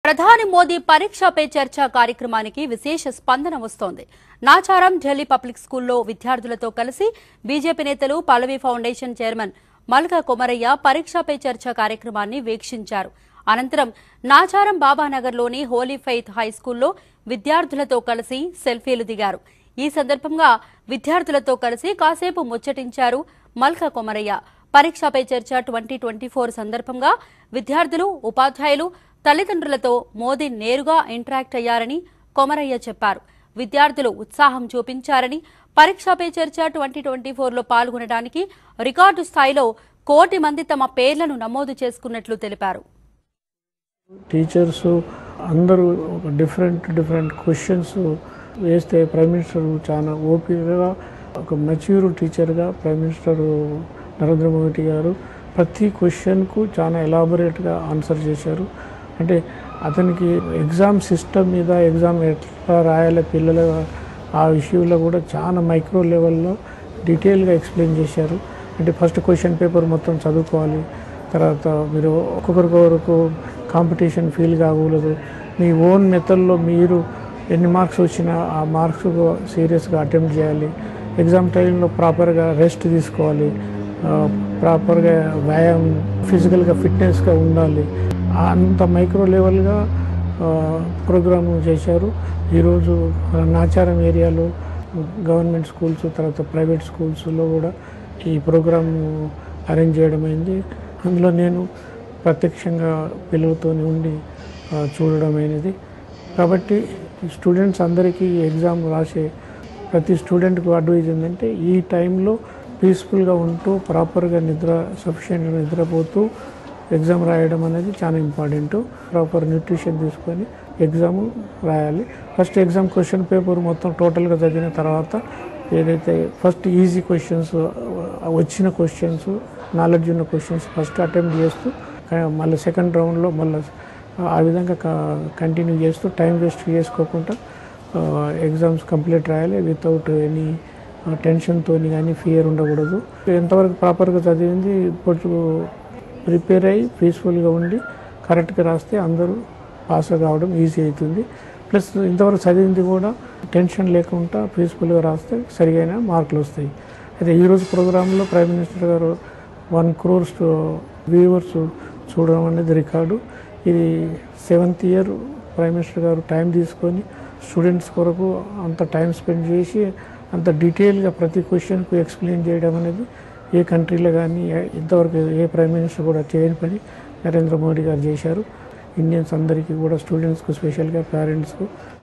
ప్రధాని మోదీ పరీక్ష పే చర్చ కార్యక్రమానికి విశేష స్పందన వస్తోంది నాచారం ఢిల్లీ పబ్లిక్ స్కూల్లో విద్యార్థులతో కలిసి బీజేపీ నేతలు పల్లవి ఫౌండేషన్ చైర్మన్ మల్క కొమరయ్య పరీక్ష పే చర్చ కార్యక్రమాన్ని వీక్షించారు అనంతరం నాచారం బాబానగర్లోని హోలీ ఫెయిత్ హై స్కూల్లో విద్యార్థులతో కలిసి సెల్ఫీలు దిగారు ఈ సందర్భంగా విద్యార్థులతో కలిసి కాసేపు ముచ్చటించారు మల్క కొమరయ్య పరీక్ష పే చర్చ ట్వంటీ ట్వంటీ ఫోర్ సందర్భంగా విద్యార్థులు ఉపాధ్యాయులు తల్లిదండ్రులతో మోదీ నేరుగా ఇంటరాక్ట్ అయ్యారని కొమరయ్య చెప్పారు విద్యార్థులు ఉత్సాహం చూపించారని పరీక్ష పే చర్చ ట్వంటీ ట్వంటీ ఫోర్లో పాల్గొనడానికి రికార్డు స్థాయిలో కోటి మంది తమ పేర్లను నమోదు చేసుకున్నట్లు తెలిపారు టీచర్స్ అందరూ ఒక డిఫరెంట్ డిఫరెంట్ క్వశ్చన్స్ వేస్తే ప్రైమ్ మినిస్టర్ చాలా ఓపికగా ఒక మెచ్యూర్ టీచర్గా ప్రైమ్ మినిస్టర్ నరేంద్ర మోదీ గారు ప్రతి క్వశ్చన్కు చాలా ఎలాబొరేట్గా ఆన్సర్ చేశారు అంటే అతనికి ఎగ్జామ్ సిస్టమ్ మీద ఎగ్జామ్ ఎట్లా రాయాలి పిల్లల ఆ విషయంలో కూడా చాలా మైక్రో లెవెల్లో డీటెయిల్గా ఎక్స్ప్లెయిన్ చేశారు అంటే ఫస్ట్ క్వశ్చన్ పేపర్ మొత్తం చదువుకోవాలి తర్వాత మీరు ఒక్కొక్కరికొకరికి కాంపిటీషన్ ఫీల్ కాకూడదు మీ ఓన్ మెథడ్లో మీరు ఎన్ని మార్క్స్ వచ్చినా ఆ మార్క్స్ సీరియస్గా అటెంప్ట్ చేయాలి ఎగ్జామ్ టైంలో ప్రాపర్గా రెస్ట్ తీసుకోవాలి ప్రాపర్గా వ్యాయామం ఫిజికల్గా ఫిట్నెస్గా ఉండాలి అంత మైక్రో లెవెల్గా ప్రోగ్రామ్ చేశారు ఈరోజు నాచారం ఏరియాలో గవర్నమెంట్ స్కూల్స్ తర్వాత ప్రైవేట్ స్కూల్స్లో కూడా ఈ ప్రోగ్రామ్ అరేంజ్ చేయడం అయింది అందులో నేను ప్రత్యక్షంగా పిల్లలతో ఉండి ఆ, చూడడం అయినది కాబట్టి స్టూడెంట్స్ అందరికీ ఈ ఎగ్జామ్ రాసే ప్రతి స్టూడెంట్కు అడ్వైజ్ ఏంటంటే ఈ టైంలో పీస్ఫుల్గా ఉంటూ ప్రాపర్గా నిద్ర సఫిషియెంట్గా నిద్రపోతూ ఎగ్జామ్ రాయడం అనేది చాలా ఇంపార్టెంట్ ప్రాపర్ న్యూట్రిషన్ తీసుకొని ఎగ్జామ్ రాయాలి ఫస్ట్ ఎగ్జామ్ క్వశ్చన్ పేపర్ మొత్తం టోటల్గా చదివిన తర్వాత ఏదైతే ఫస్ట్ ఈజీ క్వశ్చన్స్ వచ్చిన క్వశ్చన్స్ నాలెడ్జ్ ఉన్న క్వశ్చన్స్ ఫస్ట్ అటెంప్ట్ చేస్తూ క- మళ్ళీ సెకండ్ రౌండ్లో మళ్ళీ ఆ విధంగా కంటిన్యూ చేస్తూ టైం వేస్ట్ చేసుకోకుండా ఎగ్జామ్స్ కంప్లీట్ రాయాలి వితౌట్ ఎనీ టెన్షన్తో కానీ ఫియర్ ఉండకూడదు ఎంతవరకు ప్రాపర్గా చదివింది ఇప్పుడు ప్రిపేర్ అయ్యి పీస్ఫుల్గా ఉండి కరెక్ట్గా రాస్తే అందరూ పాస్ కావడం ఈజీ అవుతుంది ప్లస్ ఇంతవరకు చదివింది కూడా టెన్షన్ లేకుండా పీస్ఫుల్గా రాస్తే సరిగైన మార్కులు వస్తాయి అయితే ఈరోజు ప్రోగ్రాంలో prime minister garu one crores viewers చూడడం అనేది రికార్డు ఇది seventh year prime minister garu time తీసుకొని స్టూడెంట్స్ కొరకు అంత టైం స్పెండ్ చేసి అంత డీటెయిల్గా ప్రతి క్వశ్చన్కు ఎక్స్ప్లెయిన్ చేయడం అనేది ఏ కంట్రీలో కానీ ఏ- ఇంతవరకు ఏ ప్రైమ్ మినిస్టర్ కూడా చేయని పని నరేంద్ర మోడీ గారు చేశారు ఇండియన్స్ అందరికీ కూడా స్టూడెంట్స్కు స్పెషల్గా పేరెంట్స్కు